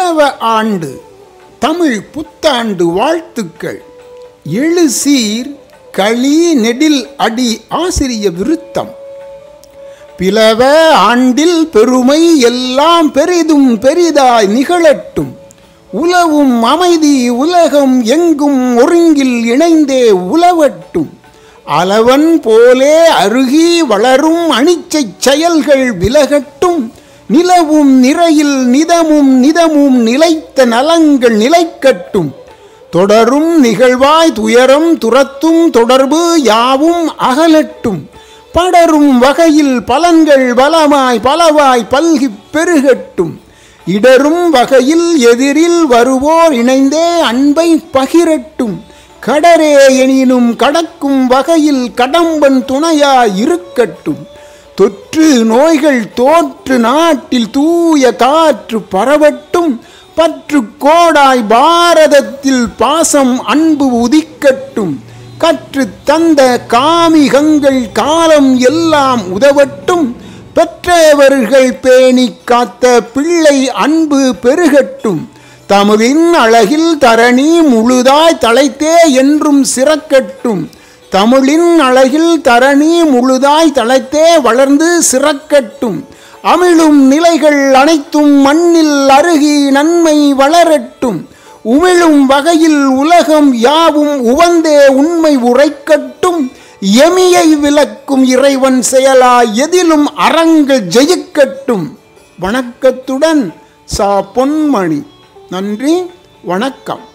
பிளவ ஆண்டு தமிழ் புத்தாண்டு வாழ்த்துக்கள் எழு சீர் களி நெடில் அடி ஆசிரிய விருத்தம் பிளவ ஆண்டில் பெருமை எல்லாம் பெரிதும் பெரிதாய் நிகழட்டும் உலவும் அமைதி உலகம் எங்கும் ஒருங்கில் இணைந்தே உலவட்டும் அளவன் போலே அருகி வளரும் அணிச்சைச் செயல்கள் விலகட்டும் நிலவும் நிறையில் நிதமும் நிதமும் நிலைத்த நலங்கள் நிலைக்கட்டும் தொடரும் நிகழ்வாய் துயரம் துரத்தும் தொடர்பு யாவும் அகலட்டும் படரும் வகையில் பலன்கள் பலமாய் பலவாய் பல்கிப் பெருகட்டும் இடரும் வகையில் எதிரில் வருவோர் இணைந்தே அன்பை பகிரட்டும் கடரே எனினும் கடக்கும் வகையில் கடம்பன் துணையாய் இருக்கட்டும் தொற்று நோய்கள் தோற்று நாட்டில் தூய காற்று பரவட்டும் பற்று கோடாய் பாரதத்தில் பாசம் அன்பு உதிக்கட்டும் கற்று தந்த காமிகங்கள் காலம் எல்லாம் உதவட்டும் பெற்றவர்கள் பேணி காத்த பிள்ளை அன்பு பெருகட்டும் தமிழின் அழகில் தரணி முழுதாய் தலைத்தே என்றும் சிறக்கட்டும் தமிழின் அழகில் தரணி முழுதாய் தலைத்தே வளர்ந்து சிறக்கட்டும் அமிழும் நிலைகள் அனைத்தும் மண்ணில் அருகி நன்மை வளரட்டும் உமிழும் வகையில் உலகம் யாவும் உவந்தே உண்மை உரைக்கட்டும் எமியை விளக்கும் இறைவன் செயலாய் எதிலும் அறங்கள் ஜெயிக்கட்டும் வணக்கத்துடன் சா பொன்மணி நன்றி வணக்கம்